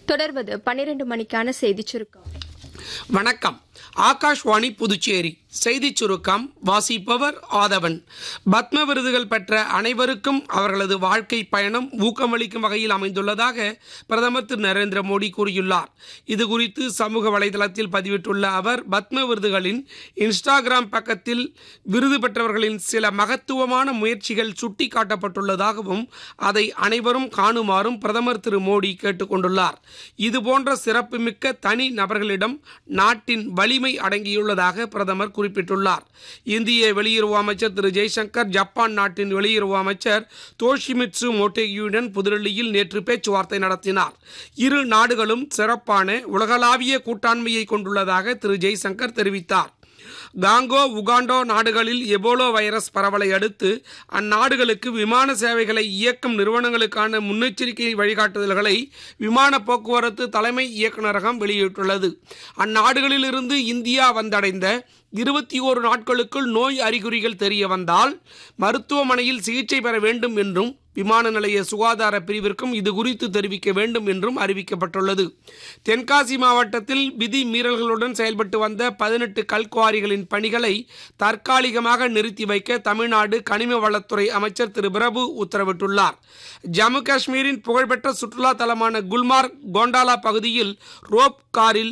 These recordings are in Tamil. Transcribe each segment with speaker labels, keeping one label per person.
Speaker 1: தொடர்வது பன்னிரண்டு மணிக்கான செய்திச் சுருக்கம்
Speaker 2: வணக்கம் ஆகாஷ்வாணி புதுச்சேரி செய்திச் சுருக்கம் வாசிப்பவர் ஆதவன் பத்ம விருதுகள் பெற்ற அனைவருக்கும் அவர்களது வாழ்க்கை பயணம் ஊக்கமளிக்கும் வகையில் அமைந்துள்ளதாக பிரதமர் திரு நரேந்திர மோடி கூறியுள்ளார் இது குறித்து சமூக வலைதளத்தில் பதிவிட்டுள்ள அவர் பத்ம விருதுகளின் இன்ஸ்டாகிராம் பக்கத்தில் விருது பெற்றவர்களின் சில மகத்துவமான முயற்சிகள் சுட்டிக்காட்டப்பட்டுள்ளதாகவும் அதை அனைவரும் காணுமாறும் பிரதமர் திரு மோடி கேட்டுக்கொண்டுள்ளார் இதுபோன்ற சிறப்புமிக்க தனி நபர்களிடம் நாட்டின் வலிமை அடங்கியுள்ளதாக பிரதமர் குறிப்பிட்டுள்ளார் இந்திய வெளியுறவு அமைச்சர் திரு ஜெய்சங்கர் ஜப்பான் நாட்டின் வெளியுறவு அமைச்சர் தோஷிமிட்சு மோட்டேகியுடன் புதுடெல்லியில் நேற்று பேச்சுவார்த்தை நடத்தினார் இரு நாடுகளும் சிறப்பான உலகளாவிய கூட்டாண்மையை கொண்டுள்ளதாக திரு ஜெய்சங்கர் தெரிவித்தார் காங்கோ உகாண்டோ நாடுகளில் எபோலோ வைரஸ் பரவலை அடுத்து அந்நாடுகளுக்கு விமான சேவைகளை இயக்கும் நிறுவனங்களுக்கான முன்னெச்சரிக்கை வழிகாட்டுதல்களை விமான போக்குவரத்து தலைமை இயக்குநரகம் வெளியிட்டுள்ளது அந்நாடுகளில் இருந்து இந்தியா வந்தடைந்த இருபத்தி ஓரு நாட்களுக்குள் நோய் அறிகுறிகள் தெரிய வந்தால் மருத்துவமனையில் சிகிச்சை பெற வேண்டும் என்றும் விமான நிலைய சுகாதார பிரிவிற்கும் இது குறித்து தெரிவிக்க வேண்டும் என்றும் அறிவிக்கப்பட்டுள்ளது தென்காசி மாவட்டத்தில் விதி மீறல்களுடன் செயல்பட்டு வந்த பதினெட்டு கல்குவாரிகளின் பணிகளை தற்காலிகமாக நிறுத்தி வைக்க தமிழ்நாடு கனிம வளத்துறை அமைச்சர் திரு பிரபு உத்தரவிட்டுள்ளார் ஜம்மு காஷ்மீரின் புகழ்பெற்ற சுற்றுலா தலமான குல்மார்க் கோண்டாலா பகுதியில் ரோப் காரில்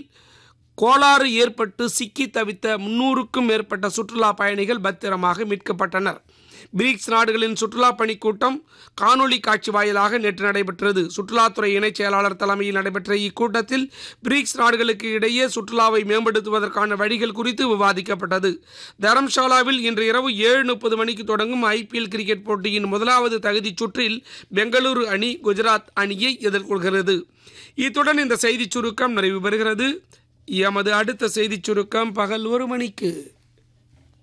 Speaker 2: கோளாறு ஏற்பட்டு சிக்கி தவித்த முன்னூறுக்கும் மேற்பட்ட சுற்றுலா பயணிகள் பத்திரமாக மீட்கப்பட்டனர் பிரிக்ஸ் நாடுகளின் சுற்றுலா பணிக் கூட்டம் காணொலி காட்சி வாயிலாக நேற்று நடைபெற்றது சுற்றுலாத்துறை இணைச் செயலாளர் தலைமையில் நடைபெற்ற இக்கூட்டத்தில் பிரிக்ஸ் நாடுகளுக்கு இடையே சுற்றுலாவை மேம்படுத்துவதற்கான வழிகள் குறித்து விவாதிக்கப்பட்டது தரம்ஷாலாவில் இன்று இரவு ஏழு முப்பது மணிக்கு தொடங்கும் ஐபிஎல் கிரிக்கெட் போட்டியின் முதலாவது தகுதிச் சுற்றில் பெங்களூரு அணி குஜராத் அணியை எதிர்கொள்கிறது இத்துடன் இந்த செய்திச் சுருக்கம் நிறைவு பெறுகிறது எமது அடுத்த செய்திச் சுருக்கம் பகல் ஒரு மணிக்கு